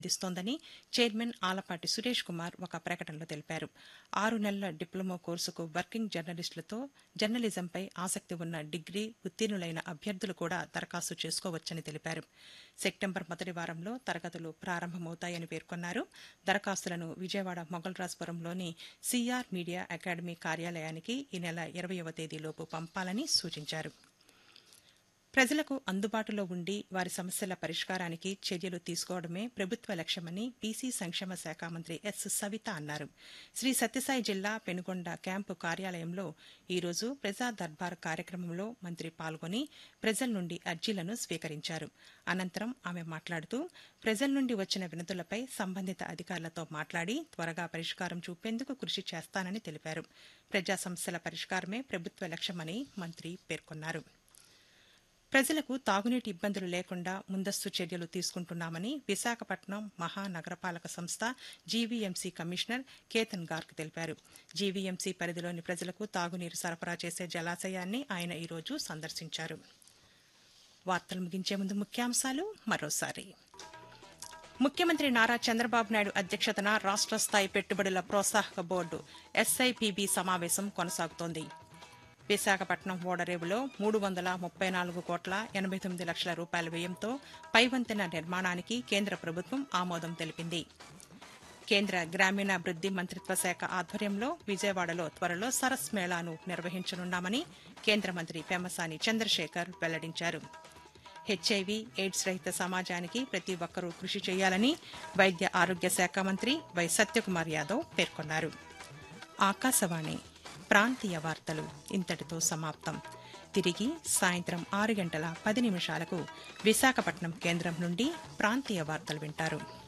దిస్తోందని chairman Alapati Suresh Kumar ఒక ప్రకటనలో తెలిపారు ఆరు నెలల డిప్లొమా కోర్సుకు వర్కింగ్ జర్నలిస్టులతో జర్నలిజంపై ఆసక్తి ఉన్న డిగ్రీ ఉత్తీర్ణులైన అభ్యర్థులు కూడా దరఖాస్తు చేసుకోవచ్చని తెలిపారు సెప్టెంబర్ మొదటి వారంలో తరగతులు ప్రారంభమవుతాయని పేర్కొన్నారు దరఖాస్తులను విజయవాడ మొగల్రాజ్పురంలోని సిఆర్ మీడియా అకాడమీ కార్యాలయానికి ఈ నెల ఇరవయవ తేదీలోపు పంపాలని సూచించారు ప్రజలకు అందుబాటులో ఉండి వారి సమస్యల పరిష్కారానికి చర్యలు తీసుకోవడమే ప్రభుత్వ లక్ష్యమని బీసీ సంక్షేమ శాఖ మంత్రి ఎస్ సవిత అన్నారు శ్రీ సత్యసాయి జిల్లా పెనుగొండ క్యాంపు కార్యాలయంలో ఈరోజు ప్రజా దర్బార్ కార్యక్రమంలో మంత్రి పాల్గొని ప్రజల నుండి అర్జీలను స్వీకరించారు అనంతరం ఆమె మాట్లాడుతూ ప్రజల నుండి వచ్చిన వినతులపై సంబంధిత అధికారులతో మాట్లాడి త్వరగా పరిష్కారం చూపేందుకు కృషి చేస్తానని తెలిపారు ప్రజా సమస్యల పరిష్కారమే ప్రభుత్వ లక్ష్యమని మంత్రి పేర్కొన్నారు ప్రజలకు తాగునీటి ఇబ్బందులు లేకుండా ముందస్తు చర్యలు తీసుకుంటున్నామని విశాఖపట్నం మహానగరపాలక సంస్థ జీవీఎంసీ కమిషనర్ కేతన్ గార్గ్ తెలిపారు జీవీఎంసీ పరిధిలోని ప్రజలకు తాగునీరు సరఫరా చేసే జలాశయాన్ని ఆయన ఈరోజు సందర్శించారు వార్తలు ముగించే ముందు ముఖ్యాంశాలు మరోసారి ముఖ్యమంత్రి నారా చంద్రబాబు నాయుడు అధ్యక్షతన రాష్ట్ర స్థాయి పెట్టుబడుల ప్రోత్సాహక బోర్డు ఎస్ఐపిబి సమావేశం కొనసాగుతోంది విశాఖపట్నం ఓడరేవులో మూడు వందల ముప్పై నాలుగు కోట్ల ఎనభై తొమ్మిది లక్షల రూపాయల వ్యయంతో పైవంతెన నిర్మాణానికి కేంద్ర ప్రభుత్వం ఆమోదం తెలిపింది కేంద్ర గ్రామీణాభివృద్ది మంత్రిత్వ శాఖ ఆధ్వర్యంలో విజయవాడలో త్వరలో సరస్ మేళాను నిర్వహించనున్నామని కేంద్ర మంత్రి పెమ్మసాని చంద్రశేఖర్ వెల్లడించారు హెచ్ఐవి ఎయిడ్స్ రహిత సమాజానికి ప్రతి ఒక్కరూ కృషి చేయాలని వైద్య ఆరోగ్య శాఖ మంత్రి వై సత్యకుమార్ యాదవ్ పేర్కొన్నారు ఆకాశవాణి ప్రాంతీయ వార్తలు ఇంతటితో సమాప్తం తిరిగి సాయంత్రం ఆరు గంటల పది నిమిషాలకు విశాఖపట్నం కేంద్రం నుండి ప్రాంతీయ వార్తలు వింటారు